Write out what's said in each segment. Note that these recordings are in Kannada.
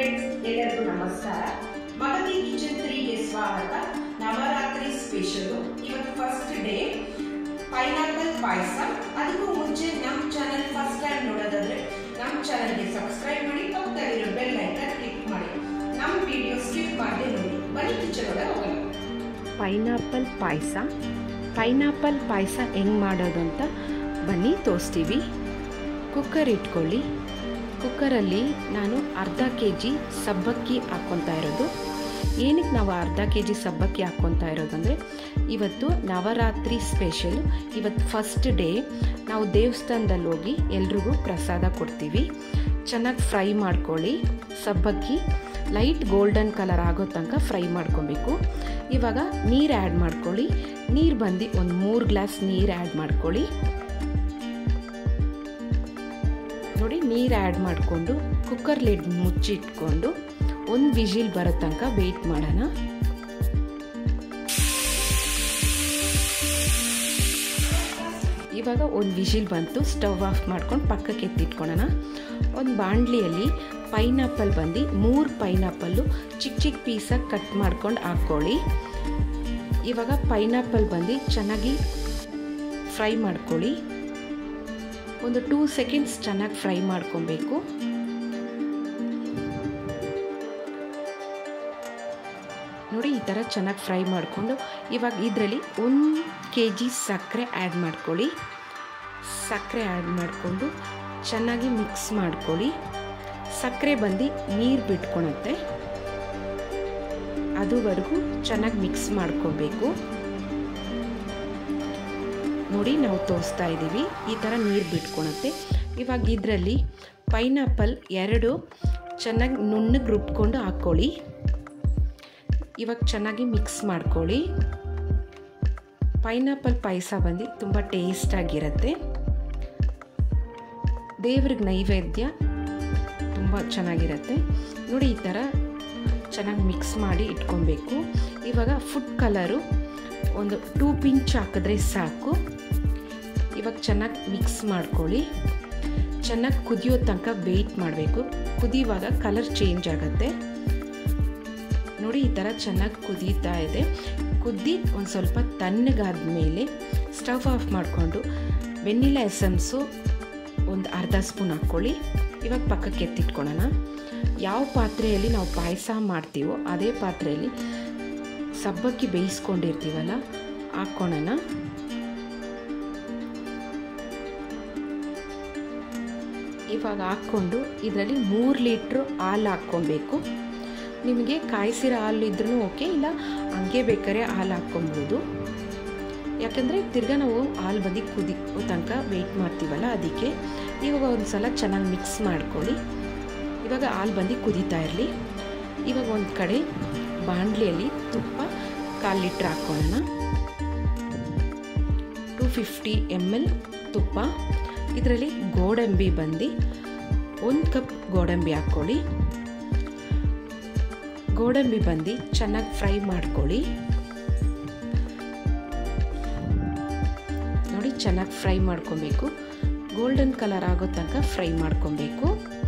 ಫ್ರೆಂಡ್ಸ್ ಎಲ್ಲರಿಗೂ ನಮಸ್ಕಾರ ಮಗದಿ ಕಿಚನ್ ತ್ರೀಗೆ ಸ್ವಾಗತ ನವರಾತ್ರಿ ಸ್ಪೆಷಲ್ ಇವತ್ತು ಫಸ್ಟ್ ಡೇ ಪೈನಾಪಲ್ ಪಾಯಸ ಅದಕ್ಕೂ ಮುಂಚೆ ನಮ್ಮ ಚಾನಲ್ ಫಸ್ಟ್ ಟೈಮ್ ನೋಡೋದಾದ್ರೆ ನಮ್ಮ ಚಾನಲ್ಗೆ ಸಬ್ಸ್ಕ್ರೈಬ್ ಮಾಡಿ ಪಕ್ಕದಲ್ಲಿರೋ ಬೆಲ್ ಐಕನ್ ಕ್ಲಿಕ್ ಮಾಡಿ ನಮ್ಮ ವಿಡಿಯೋ ಸ್ಕಿಪ್ ಮಾಡದೆ ನೋಡಿ ಬನ್ನಿ ಕಿಚನ್ ಒಳಗೆ ಹೋಗೋಣ ಪೈನಾಪಲ್ ಪಾಯಸ ಪೈನಾಪಲ್ ಪಾಯಸ ಹೆಂಗೆ ಮಾಡೋದು ಅಂತ ಬನ್ನಿ ತೋರಿಸ್ತೀವಿ ಕುಕ್ಕರ್ ಇಟ್ಕೊಳ್ಳಿ ಕುಕ್ಕರಲ್ಲಿ ನಾನು ಅರ್ಧ ಕೆ ಜಿ ಸಬ್ಬಕ್ಕಿ ಹಾಕ್ಕೊತಾ ಇರೋದು ಏನಕ್ಕೆ ನಾವು ಅರ್ಧ ಕೆ ಜಿ ಸಬ್ಬಕ್ಕಿ ಹಾಕ್ಕೊತಾ ಇರೋದಂದರೆ ಇವತ್ತು ನವರಾತ್ರಿ ಸ್ಪೆಷಲ್ ಇವತ್ತು ಫಸ್ಟ್ ಡೇ ನಾವು ದೇವಸ್ಥಾನದಲ್ಲಿ ಹೋಗಿ ಎಲ್ರಿಗೂ ಪ್ರಸಾದ ಕೊಡ್ತೀವಿ ಚೆನ್ನಾಗಿ ಫ್ರೈ ಮಾಡ್ಕೊಳ್ಳಿ ಸಬ್ಬಕ್ಕಿ ಲೈಟ್ ಗೋಲ್ಡನ್ ಕಲರ್ ಆಗೋ ತನಕ ಫ್ರೈ ಮಾಡ್ಕೊಬೇಕು ಇವಾಗ ನೀರು ಆ್ಯಡ್ ಮಾಡ್ಕೊಳ್ಳಿ ನೀರು ಬಂದು ಒಂದು ಮೂರು ಗ್ಲಾಸ್ ನೀರು ಆ್ಯಡ್ ಮಾಡ್ಕೊಳ್ಳಿ ನೋಡಿ ನೀರು ಆ್ಯಡ್ ಮಾಡಿಕೊಂಡು ಕುಕ್ಕರ್ ಲಿಡ್ ಮುಚ್ಚಿಟ್ಕೊಂಡು ಒಂದು ವಿಜಿಲ್ ಬರೋ ತನಕ ವೆಯ್ಟ್ ಮಾಡೋಣ ಇವಾಗ ಒಂದು ವಿಜಿಲ್ ಬಂತು ಸ್ಟವ್ ಆಫ್ ಮಾಡ್ಕೊಂಡು ಪಕ್ಕಕ್ಕೆ ಎತ್ತಿಟ್ಕೊಳ್ಳೋಣ ಒಂದು ಬಾಣಲಿಯಲ್ಲಿ ಪೈನಾಪಲ್ ಬಂದು ಮೂರು ಪೈನಾಪಲ್ಲು ಚಿಕ್ಕ ಚಿಕ್ಕ ಪೀಸಾಗಿ ಕಟ್ ಮಾಡ್ಕೊಂಡು ಹಾಕ್ಕೊಳ್ಳಿ ಇವಾಗ ಪೈನಾಪಲ್ ಬಂದು ಚೆನ್ನಾಗಿ ಫ್ರೈ ಮಾಡ್ಕೊಳ್ಳಿ ಒಂದು ಟೂ ಸೆಕೆಂಡ್ಸ್ ಚೆನ್ನಾಗಿ ಫ್ರೈ ಮಾಡ್ಕೊಬೇಕು ನೋಡಿ ಈ ಥರ ಚೆನ್ನಾಗಿ ಫ್ರೈ ಮಾಡಿಕೊಂಡು ಇವಾಗ ಇದರಲ್ಲಿ ಒಂದು ಕೆ ಜಿ ಸಕ್ಕರೆ ಆ್ಯಡ್ ಮಾಡ್ಕೊಳ್ಳಿ ಸಕ್ಕರೆ ಆ್ಯಡ್ ಮಾಡಿಕೊಂಡು ಚೆನ್ನಾಗಿ ಮಿಕ್ಸ್ ಮಾಡ್ಕೊಳ್ಳಿ ಸಕ್ಕರೆ ಬಂದು ನೀರು ಬಿಟ್ಕೊಳತ್ತೆ ಅದುವರೆಗೂ ಚೆನ್ನಾಗಿ ಮಿಕ್ಸ್ ಮಾಡ್ಕೋಬೇಕು ನೋಡಿ ನಾವು ತೋರಿಸ್ತಾ ಇದ್ದೀವಿ ಈ ಥರ ನೀರು ಬಿಟ್ಕೊಳತ್ತೆ ಇವಾಗ ಇದರಲ್ಲಿ ಪೈನಾಪಲ್ ಎರಡು ಚೆನ್ನಾಗಿ ನುಣ್ಣಗೆ ರುಬ್ಕೊಂಡು ಹಾಕ್ಕೊಳ್ಳಿ ಇವಾಗ ಚೆನ್ನಾಗಿ ಮಿಕ್ಸ್ ಮಾಡ್ಕೊಳ್ಳಿ ಪೈನಾಪಲ್ ಪಾಯಸ ಬಂದು ತುಂಬ ಟೇಸ್ಟಾಗಿರುತ್ತೆ ದೇವ್ರಿಗೆ ನೈವೇದ್ಯ ತುಂಬ ಚೆನ್ನಾಗಿರುತ್ತೆ ನೋಡಿ ಈ ಥರ ಚೆನ್ನಾಗಿ ಮಿಕ್ಸ್ ಮಾಡಿ ಇಟ್ಕೊಬೇಕು ಇವಾಗ ಫುಡ್ ಕಲರು ಒಂದು ಟೂ ಪಿಂಚ್ ಹಾಕಿದ್ರೆ ಸಾಕು ಇವಾಗ ಚೆನ್ನಾಗಿ ಮಿಕ್ಸ್ ಮಾಡ್ಕೊಳ್ಳಿ ಚೆನ್ನಾಗಿ ಕುದಿಯೋ ತನಕ ವೆಯ್ಟ್ ಮಾಡಬೇಕು ಕುದಿಯುವಾಗ ಕಲರ್ ಚೇಂಜ್ ಆಗುತ್ತೆ ನೋಡಿ ಈ ಥರ ಚೆನ್ನಾಗಿ ಕುದೀತಾ ಇದೆ ಕುದ್ದಿ ಒಂದು ಸ್ವಲ್ಪ ತಣ್ಣಗಾದ ಮೇಲೆ ಸ್ಟವ್ ಆಫ್ ಮಾಡಿಕೊಂಡು ವೆನಿಲಾ ಎಸನ್ಸು ಒಂದು ಅರ್ಧ ಸ್ಪೂನ್ ಹಾಕ್ಕೊಳ್ಳಿ ಇವಾಗ ಪಕ್ಕಕ್ಕೆ ಎತ್ತಿಟ್ಕೊಳ್ಳೋಣ ಯಾವ ಪಾತ್ರೆಯಲ್ಲಿ ನಾವು ಪಾಯಸ ಮಾಡ್ತೀವೋ ಅದೇ ಪಾತ್ರೆಯಲ್ಲಿ ಸಬ್ಬಕ್ಕಿ ಬೇಯಿಸ್ಕೊಂಡಿರ್ತೀವಲ್ಲ ಹಾಕ್ಕೊಳ್ಳೋಣ ಇವಾಗ ಹಾಕ್ಕೊಂಡು ಇದರಲ್ಲಿ ಮೂರು ಲೀಟ್ರು ಹಾಲು ಹಾಕ್ಕೊಬೇಕು ನಿಮಗೆ ಕಾಯಿಸಿರೋ ಹಾಲು ಇದ್ರೂ ಓಕೆ ಇಲ್ಲ ಹಂಗೆ ಬೇಕಾದ್ರೆ ಹಾಲು ಹಾಕ್ಕೊಬೋದು ಯಾಕಂದರೆ ತಿರ್ಗಾ ನಾವು ಹಾಲು ಬಂದು ಕುದಿ ತನಕ ವೆಯ್ಟ್ ಮಾಡ್ತೀವಲ್ಲ ಅದಕ್ಕೆ ಇವಾಗ ಒಂದು ಸಲ ಚೆನ್ನಾಗಿ ಮಿಕ್ಸ್ ಮಾಡ್ಕೊಳ್ಳಿ ಇವಾಗ ಹಾಲು ಬಂದು ಕುದೀತಾ ಇರಲಿ ಇವಾಗ ಒಂದು ಕಡೆ ಬಾಣಲಿಯಲ್ಲಿ ತುಪ್ಪ ಕಾಲು ಲೀಟ್ರ್ ಹಾಕ್ಕೊಳ್ಳೋಣ ಟು ಫಿಫ್ಟಿ ಎಮ್ ಎಲ್ ತುಪ್ಪ ಇದರಲ್ಲಿ ಗೋಡಂಬಿ ಬಂದು ಒಂದು ಕಪ್ ಗೋಡಂಬಿ ಹಾಕ್ಕೊಳ್ಳಿ ಗೋಡಂಬಿ ಬಂದು ಚೆನ್ನಾಗಿ ಫ್ರೈ ಮಾಡ್ಕೊಳ್ಳಿ ನೋಡಿ ಚೆನ್ನಾಗಿ ಫ್ರೈ ಮಾಡ್ಕೊಬೇಕು ಗೋಲ್ಡನ್ ಕಲರ್ ಆಗೋ ತನಕ ಫ್ರೈ ಮಾಡ್ಕೊಬೇಕು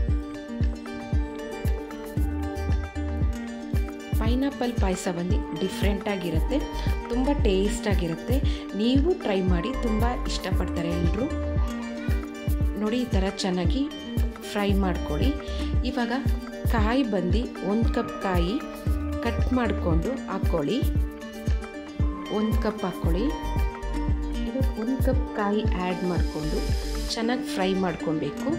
ಪೈನಾಪಲ್ ಪಾಯಸ ಬಂದು ಡಿಫ್ರೆಂಟಾಗಿರುತ್ತೆ ತುಂಬ ಟೇಸ್ಟಾಗಿರುತ್ತೆ ನೀವು ಟ್ರೈ ಮಾಡಿ ತುಂಬ ಇಷ್ಟಪಡ್ತಾರೆ ಎಲ್ಲರೂ ನೋಡಿ ಈ ಥರ ಚೆನ್ನಾಗಿ ಫ್ರೈ ಮಾಡ್ಕೊಳ್ಳಿ ಇವಾಗ ಕಾಯಿ ಬಂದು ಒಂದು ಕಪ್ ಕಾಯಿ ಕಟ್ ಮಾಡಿಕೊಂಡು ಹಾಕ್ಕೊಳ್ಳಿ ಒಂದು ಕಪ್ ಹಾಕ್ಕೊಳ್ಳಿ ಇವಾಗ ಒಂದು ಕಪ್ ಕಾಯಿ ಆ್ಯಡ್ ಮಾಡಿಕೊಂಡು ಚೆನ್ನಾಗಿ ಫ್ರೈ ಮಾಡ್ಕೊಬೇಕು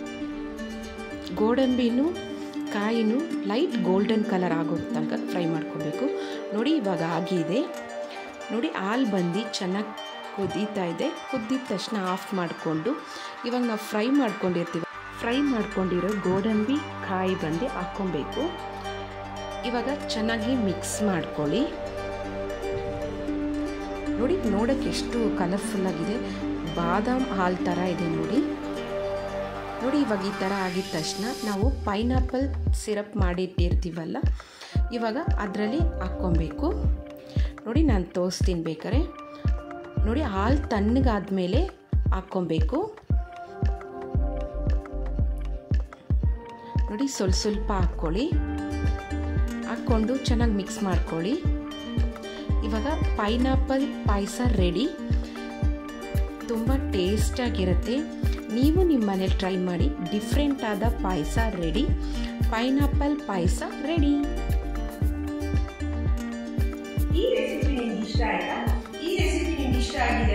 ಗೋಡಂಬಿನೂ ಕಾಯಿನೂ ಲೈಟ್ ಗೋಲ್ಡನ್ ಕಲರ್ ಆಗೋ ತನಕ ಫ್ರೈ ಮಾಡ್ಕೊಬೇಕು ನೋಡಿ ಇವಾಗ ಆಗಿದೆ ನೋಡಿ ಹಾಲು ಬಂದು ಚೆನ್ನಾಗಿ ಕುದೀತಾ ಇದೆ ಕುದ್ದಿದ ತಕ್ಷಣ ಆಫ್ ಮಾಡಿಕೊಂಡು ಇವಾಗ ನಾವು ಫ್ರೈ ಮಾಡ್ಕೊಂಡಿರ್ತೀವಿ ಫ್ರೈ ಮಾಡ್ಕೊಂಡಿರೋ ಗೋಡಂಬಿ ಕಾಯಿ ಬಂದು ಹಾಕ್ಕೊಬೇಕು ಇವಾಗ ಚೆನ್ನಾಗಿ ಮಿಕ್ಸ್ ಮಾಡ್ಕೊಳ್ಳಿ ನೋಡಿ ನೋಡೋಕ್ಕೆ ಎಷ್ಟು ಕಲರ್ಫುಲ್ಲಾಗಿದೆ ಬಾದಾಮ್ ಹಾಲು ಥರ ಇದೆ ನೋಡಿ ನೋಡಿ ಇವಾಗ ಈ ಥರ ಆಗಿದ ತಕ್ಷಣ ನಾವು ಪೈನಾಪಲ್ ಸಿರಪ್ ಮಾಡಿಟ್ಟಿರ್ತೀವಲ್ಲ ಇವಾಗ ಅದರಲ್ಲಿ ಹಾಕ್ಕೊಬೇಕು ನೋಡಿ ನಾನು ತೋರಿಸ್ತೀನಿ ಬೇಕಾರೆ ನೋಡಿ ಹಾಲು ತಣ್ಣಗಾದ್ಮೇಲೆ ಹಾಕ್ಕೊಬೇಕು ನೋಡಿ ಸ್ವಲ್ಪ ಸ್ವಲ್ಪ ಹಾಕ್ಕೊಳ್ಳಿ ಹಾಕ್ಕೊಂಡು ಚೆನ್ನಾಗಿ ಮಿಕ್ಸ್ ಮಾಡ್ಕೊಳ್ಳಿ ಇವಾಗ ಪೈನಾಪಲ್ ಪಾಯಸ ರೆಡಿ ತುಂಬ ಟೇಸ್ಟಾಗಿರುತ್ತೆ ನೀವು ನಿಮ್ಮ ಮನೇಲಿ ಟ್ರೈ ಮಾಡಿ ಡಿಫ್ರೆಂಟ್ ಆದ payasa ready pineapple payasa ready ಈ ರೆಸಿಪಿ ನಿಮ್ಗೆ ಇಷ್ಟ ಆಯ್ತಾ ಈ ರೆಸಿಪಿ ನಿಮ್ಗೆ ಇಷ್ಟ ಆಗಿದೆ